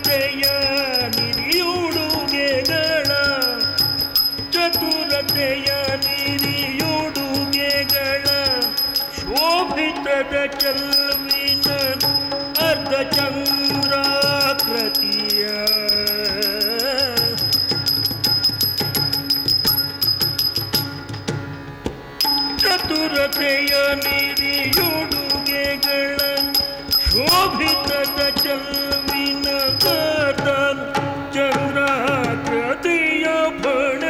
ಚತುರತೆಯ ನಿರಿಯುಡುಗೆಗಳ ಚತುರತೆಯ ನಿರಿಯುಡುಗೆಗಳ ಶೋಭಿತದ ಚೆಲ್ವಿನ ಅರ್ಧ ಚಂದ್ರಾಕೃತಿಯ ಚತುರತೆಯ ನಿರಿಯುಡುಗೆಗಳ ಶೋಭಿತದ ಚೆಲ್ವಿನ ಅರ್ಧ ಚಂದ್ರಾಕೃತಿಯ ಬಣ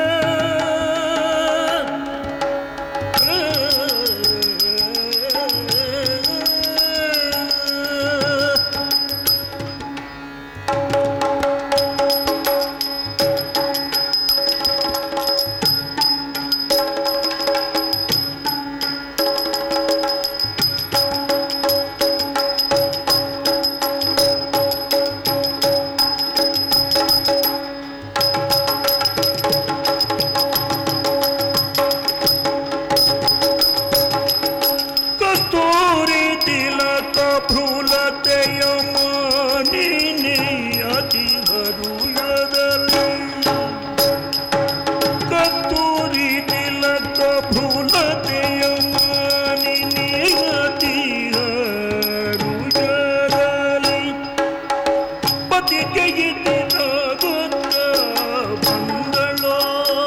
ಕಸ್ತೂರಿ ತಿಲಕ ಭ್ರೂಲತೆಯ ಮಾನಿನಿ ಅತಿ ಹರುಯದಲ್ಲಿ ಕಸ್ತೂರಿ ತಿಲಕ ಭ್ರೂಲತೆಯ ಮಾನಿನಿ ಅತಿ ಹರುಯದಲ್ಲಿ ಪತಿಗೆ ಇದ್ದಿರಾಗುತ್ತ ಬಂದಳೋ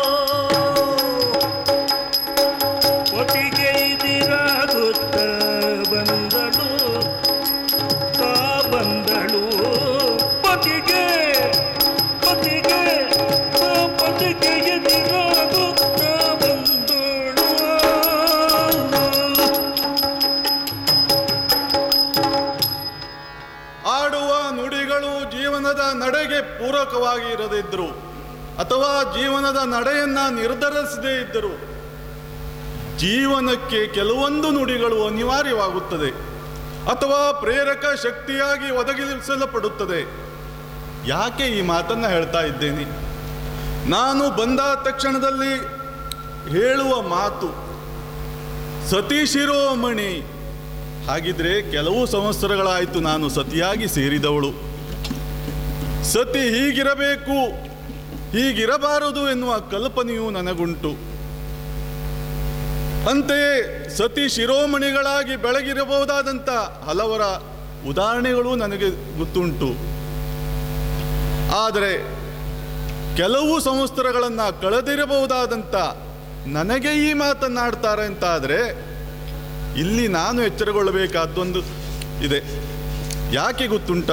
ಒಟ್ಟಿಗೆ ಇದಿರಾಗುತ್ತ ಬಂದಳು ತಾ ಬಂದಳು ಪತಿಗೆ ಪತಿಗೆ ಆ ಪತಿಗೆ ಎದಿರಾಗುತ್ತ ಬಂದಳು ಆಡುವ ನುಡಿಗಳು ಜೀವನದ ನಡೆಗೆ ಪೂರಕವಾಗಿ ಇರದಿದ್ದರು ಅಥವಾ ಜೀವನದ ನಡೆಯನ್ನ ನಿರ್ಧರಿಸದೇ ಇದ್ದರು ಜೀವನಕ್ಕೆ ಕೆಲವೊಂದು ನುಡಿಗಳು ಅನಿವಾರ್ಯವಾಗುತ್ತದೆ ಅಥವಾ ಪ್ರೇರಕ ಶಕ್ತಿಯಾಗಿ ಒದಗಿಸಲ್ಪಡುತ್ತದೆ ಯಾಕೆ ಈ ಮಾತನ್ನ ಹೇಳ್ತಾ ಇದ್ದೇನೆ ನಾನು ಬಂದ ತಕ್ಷಣದಲ್ಲಿ ಹೇಳುವ ಮಾತು ಸತಿ ಶಿರೋಮಣಿ ಹಾಗಿದ್ರೆ ಕೆಲವು ಸಂವತ್ಸರಗಳಾಯಿತು ನಾನು ಸತಿಯಾಗಿ ಸೇರಿದವಳು ಸತಿ ಹೀಗಿರಬೇಕು ಹೀಗಿರಬಾರದು ಎನ್ನುವ ಕಲ್ಪನೆಯು ನನಗುಂಟು ಅಂತೆಯೇ ಸತಿ ಶಿರೋಮಣಿಗಳಾಗಿ ಬೆಳಗಿರಬಹುದಾದಂಥ ಹಲವರ ಉದಾಹರಣೆಗಳು ನನಗೆ ಗೊತ್ತುಂಟು ಆದರೆ ಕೆಲವು ಸಂವತ್ಸರಗಳನ್ನು ಕಳೆದಿರಬಹುದಾದಂಥ ನನಗೆ ಈ ಮಾತನ್ನಾಡ್ತಾರೆ ಅಂತ ಆದರೆ ಇಲ್ಲಿ ನಾನು ಎಚ್ಚರಗೊಳ್ಳಬೇಕಾದ್ದೊಂದು ಇದೆ ಯಾಕೆ ಗೊತ್ತುಂಟ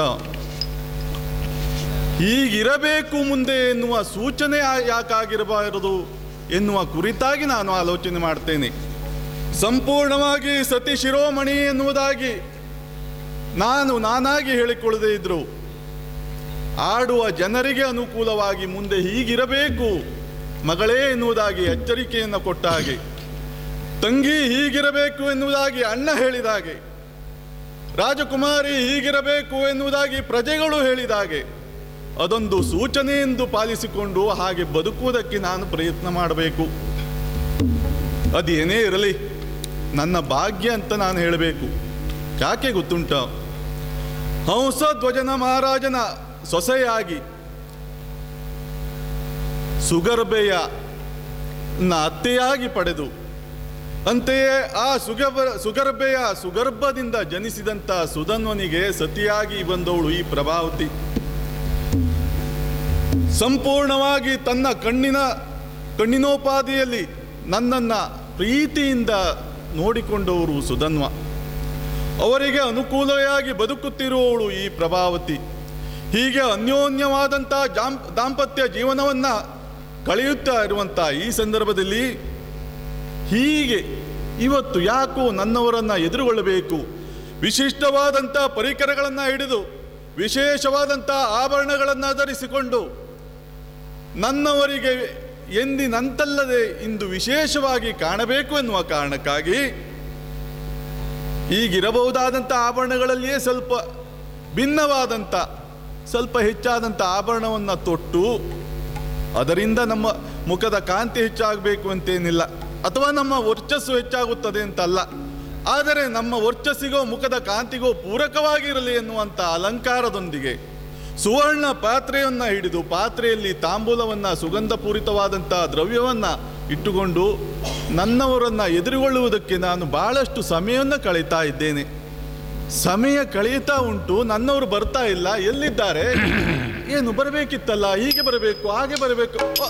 ಹೀಗಿರಬೇಕು ಮುಂದೆ ಎನ್ನುವ ಸೂಚನೆ ಆ- ಯಾಕಾಗಿರಬಾರದು ಎನ್ನುವ ಕುರಿತಾಗಿ ನಾನು ಆಲೋಚನೆ ಮಾಡ್ತೇನೆ ಸಂಪೂರ್ಣವಾಗಿ ಸತಿ ಶಿರೋಮಣಿ ಎನ್ನುವುದಾಗಿ ನಾನು ನಾನಾಗಿ ಹೇಳಿಕೊಳ್ಳದೇ ಇದ್ರು ಆಡುವ ಜನರಿಗೆ ಅನುಕೂಲವಾಗಿ ಮುಂದೆ ಹೀಗಿರಬೇಕು ಮಗಳೇ ಎನ್ನುವುದಾಗಿ ಎಚ್ಚರಿಕೆಯನ್ನು ಕೊಟ್ಟ ಹಾಗೆ ತಂಗಿ ಹೀಗಿರಬೇಕು ಎನ್ನುವುದಾಗಿ ಅಣ್ಣ ಹೇಳಿದ ಹಾಗೆ ರಾಜಕುಮಾರಿ ಹೀಗಿರಬೇಕು ಎನ್ನುವುದಾಗಿ ಪ್ರಜೆಗಳು ಹೇಳಿದ ಹಾಗೆ ಅದೊಂದು ಸೂಚನೆ ಎಂದು ಪಾಲಿಸಿಕೊಂಡು ಹಾಗೆ ಬದುಕುವುದಕ್ಕೆ ನಾನು ಪ್ರಯತ್ನ ಮಾಡಬೇಕು ಅದೇನೇ ಇರಲಿ ನನ್ನ ಭಾಗ್ಯ ಅಂತ ನಾನು ಹೇಳಬೇಕು ಯಾಕೆ ಗೊತ್ತುಂಟ ಹಂಸಧ್ವಜನ ಮಹಾರಾಜನ ಸೊಸೆಯಾಗಿ ಸುಗರ್ಭೆಯ ನ ಅತ್ತೆಯಾಗಿ ಪಡೆದು ಅಂತೆಯೇ ಆ ಸುಗರ್ಭ ಸುಗರ್ಭೆಯ ಸುಗರ್ಭದಿಂದ ಜನಿಸಿದಂಥ ಸುಧನ್ವನಿಗೆ ಸತಿಯಾಗಿ ಬಂದವಳು ಈ ಪ್ರಭಾವತಿ ಸಂಪೂರ್ಣವಾಗಿ ತನ್ನ ಕಣ್ಣಿನ ಕಣ್ಣಿನೋಪಾದಿಯಲ್ಲಿ ನನ್ನನ್ನು ಪ್ರೀತಿಯಿಂದ ನೋಡಿಕೊಂಡವರು ಸುಧನ್ವ ಅವರಿಗೆ ಅನುಕೂಲವಾಗಿ ಬದುಕುತ್ತಿರುವವಳು ಈ ಪ್ರಭಾವತಿ ಹೀಗೆ ಅನ್ಯೋನ್ಯವಾದಂಥ ಜಾಂ ದಾಂಪತ್ಯ ಜೀವನವನ್ನು ಕಳೆಯುತ್ತಾ ಇರುವಂಥ ಈ ಸಂದರ್ಭದಲ್ಲಿ ಹೀಗೆ ಇವತ್ತು ಯಾಕೋ ನನ್ನವರನ್ನು ಎದುರುಗೊಳ್ಳಬೇಕು ವಿಶಿಷ್ಟವಾದಂಥ ಪರಿಕರಗಳನ್ನು ಹಿಡಿದು ವಿಶೇಷವಾದಂಥ ಆಭರಣಗಳನ್ನು ಧರಿಸಿಕೊಂಡು ನನ್ನವರಿಗೆ ಎಂದಿನಂತಲ್ಲದೆ ಇಂದು ವಿಶೇಷವಾಗಿ ಕಾಣಬೇಕು ಎನ್ನುವ ಕಾರಣಕ್ಕಾಗಿ ಈಗಿರಬಹುದಾದಂಥ ಆಭರಣಗಳಲ್ಲಿಯೇ ಸ್ವಲ್ಪ ಭಿನ್ನವಾದಂಥ ಸ್ವಲ್ಪ ಹೆಚ್ಚಾದಂಥ ಆಭರಣವನ್ನು ತೊಟ್ಟು ಅದರಿಂದ ನಮ್ಮ ಮುಖದ ಕಾಂತಿ ಹೆಚ್ಚಾಗಬೇಕು ಅಂತೇನಿಲ್ಲ ಅಥವಾ ನಮ್ಮ ವರ್ಚಸ್ಸು ಹೆಚ್ಚಾಗುತ್ತದೆ ಅಂತಲ್ಲ ಆದರೆ ನಮ್ಮ ವರ್ಚಸ್ಸಿಗೋ ಮುಖದ ಕಾಂತಿಗೋ ಪೂರಕವಾಗಿರಲಿ ಎನ್ನುವಂಥ ಅಲಂಕಾರದೊಂದಿಗೆ ಸುವರ್ಣ ಪಾತ್ರೆಯನ್ನ ಹಿಡಿದು ಪಾತ್ರೆಯಲ್ಲಿ ತಾಂಬೂಲವನ್ನ ಸುಗಂಧಪೂರಿತವಾದಂಥ ದ್ರವ್ಯವನ್ನ ಇಟ್ಟುಕೊಂಡು ನನ್ನವರನ್ನ ಎದುರುಗೊಳ್ಳುವುದಕ್ಕೆ ನಾನು ಬಹಳಷ್ಟು ಸಮಯವನ್ನು ಕಳೀತಾ ಇದ್ದೇನೆ ಸಮಯ ಕಳೆಯುತ್ತಾ ಉಂಟು ನನ್ನವರು ಬರ್ತಾ ಇಲ್ಲ ಎಲ್ಲಿದ್ದಾರೆ ಏನು ಬರಬೇಕಿತ್ತಲ್ಲ ಹೀಗೆ ಬರಬೇಕು ಹಾಗೆ ಬರಬೇಕು ಅ,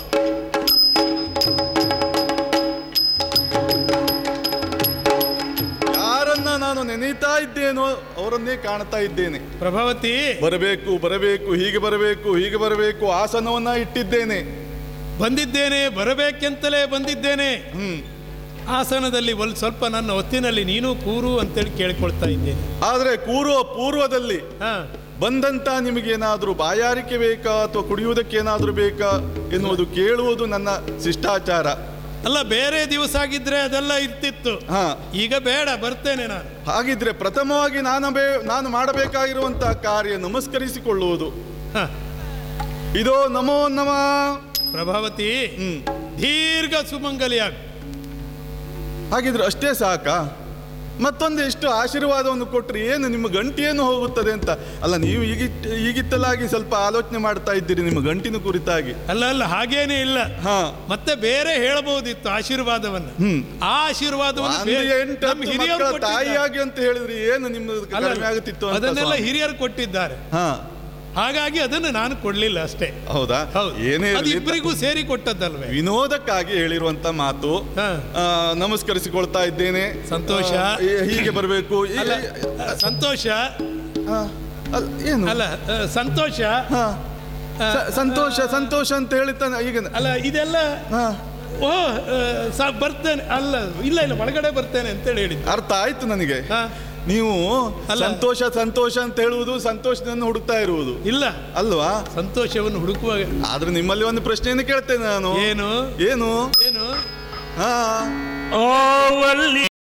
ಯಾರನ್ನ ನಾನು ನೆನೀತಾ ಇದ್ದೇನೋ ಅವರನ್ನೇ ಕಾಣ್ತಾ ಇದ್ದೇನೆ ಪ್ರಭಾವತಿ ಬರಬೇಕು ಬರಬೇಕು ಹೀಗೆ ಬರಬೇಕು ಹೀಗೆ ಬರಬೇಕು ಆಸನವನ್ನ ಇಟ್ಟಿದ್ದೇನೆ ಬಂದಿದ್ದೇನೆ ಬರಬೇಕೆಂತಲೇ ಬಂದಿದ್ದೇನೆ ಹ್ಮ್ ಆಸನದಲ್ಲಿ ಒಂದು ಸ್ವಲ್ಪ ನನ್ನ ಹೊತ್ತಿನಲ್ಲಿ ನೀನು ಕೂರು ಅಂತೇಳಿ ಕೇಳ್ಕೊಳ್ತಾ ಇದ್ದೇನೆ ಆದ್ರೆ ಕೂರುವ ಪೂರ್ವದಲ್ಲಿ ಹಾ ಬಂದಂತ ನಿಮಗೇನಾದ್ರೂ ಬಾಯಾರಿಕೆ ಬೇಕಾ ಅಥವಾ ಕುಡಿಯುವುದಕ್ಕೆ ಏನಾದ್ರೂ ಬೇಕಾ ಎನ್ನುವುದು ಕೇಳುವುದು ನನ್ನ ಶಿಷ್ಟಾಚಾರ ಅಲ್ಲ ಬೇರೆ ದಿವಸ ಆಗಿದ್ರೆ ಅದೆಲ್ಲ ಇರ್ತಿತ್ತು ಹಾ ಈಗ ಬೇಡ ಬರ್ತೇನೆ ನಾನು ಹಾಗಿದ್ರೆ ಪ್ರಥಮವಾಗಿ ನಾನು ಬೇ ನಾನು ಮಾಡಬೇಕಾಗಿರುವಂತಹ ಕಾರ್ಯ ನಮಸ್ಕರಿಸಿಕೊಳ್ಳುವುದು ಹ, ಇದೋ ನಮೋ ನಮ ಪ್ರಭಾವತಿ ಹ್ಮ್ ದೀರ್ಘ ಸುಮಂಗಲಿಯಾಗು ಹಾಗಿದ್ರೆ ಅಷ್ಟೇ ಸಾಕಾ ಮತ್ತೊಂದು ಎಷ್ಟು ಆಶೀರ್ವಾದವನ್ನು ಕೊಟ್ಟರೆ ಏನು ನಿಮ್ಮ ಗಂಟೆಯನ್ನು ಹೋಗುತ್ತದೆ ಅಂತ ಅಲ್ಲ ನೀವು ಈಗಿಟ್ ಈಗಿತ್ತಲಾಗಿ ಸ್ವಲ್ಪ ಆಲೋಚನೆ ಮಾಡ್ತಾ ಇದ್ದೀರಿ ನಿಮ್ಮ ಗಂಟಿನ ಕುರಿತಾಗಿ ಅಲ್ಲ ಅಲ್ಲ ಹಾಗೇನೇ ಇಲ್ಲ ಹಾ ಮತ್ತೆ ಬೇರೆ ಹೇಳಬಹುದಿತ್ತು ಆಶೀರ್ವಾದವನ್ನ ಹ್ಮ್ ಆ ಆಶೀರ್ವಾದವನ್ನು ಒಂದು ಬೇರೆ- ಎಂಟು ನಮ್ಮ ಹತ್ತು ಹಿರಿಯರು ಮಕ್ಕಳ ಕೊಟ್ಟಿದ್ದಾರೆ. ತಾಯಿಯಾಗಿ ಅಂತ ಹೇಳಿದ್ರೆ ಏನು ನಿಮ್ಮದು ಅಲ್ಲ, ಕಡಿಮೆ ಆಗುತ್ತಿತ್ತು ಅಂತ ಅದನ್ನೆಲ್ಲ ಸ್ವಾಮಿ. ಹಿರಿಯರು ಕೊಟ್ಟಿದ್ದಾರೆ ಹಾ ಹಾಗಾಗಿ ಅದನ್ನು ನಾನು ಕೊಡ್ಲಿಲ್ಲ ಅಷ್ಟೇ ಹೌದಾ ಹೌದು ಏನೇ ಅದು ಇರ್ಲಿ, ಇಬ್ಬರಿಗೂ ಸೇರಿ ಕೊಟ್ಟದ್ದಲ್ವೇ ವಿನೋದಕ್ಕಾಗಿ ಹೇಳಿರುವಂತ ಮಾತು ಹಾ. ಆ, ನಮಸ್ಕರಿಸಿಕೊಳ್ತಾ ಇದ್ದೇನೆ ಸಂತೋಷ. ಆ, ಹೀ- ಹೀಗೆ ಬರಬೇಕು ಅಲ್ಲ ಸಂತೋಷ ಏನು ಅಲ್ಲ ಆ, ಸಂತೋಷ ಹಾ. ಆ, ಸ- ಸಂತೋಷ ಸಂತೋಷ ಅಂತ ಹೇಳ್ತಾನೆ ಈಗ ಅಲ್ಲ ಇದೆಲ್ಲ ಹಾ. ಓ ಆ, ಸ- ಬರ್ತೇನೆ ಅಲ್ಲ ಇಲ್ಲ ಇಲ್ಲ ಒಳಗಡೆ ಬರ್ತೇನೆ ಅಂತೇಳಿ ಹೇಳಿದ್ದು ಅರ್ಥ ಆಯ್ತು ನನಗೆ ಹಾ. ನೀವು ಅಲ್ಲ. ಸಂತೋಷ ಸಂತೋಷ ಅಂತ ಹೇಳುವುದು ಸಂತೋಷವನ್ನು ಹುಡುಕ್ತಾ ಇರುವುದು ಇಲ್ಲ ಅಲ್ವಾ ಸಂತೋಷವನ್ನು ಹುಡುಕುವಾಗ ಆದ್ರೆ ನಿಮ್ಮಲ್ಲಿ ಒಂದು ಪ್ರಶ್ನೆಯನ್ನು ಕೇಳ್ತೇನೆ ನಾನು ಏನು ಏನು ಏನು ಹಾ ಓವಲ್ಲಿ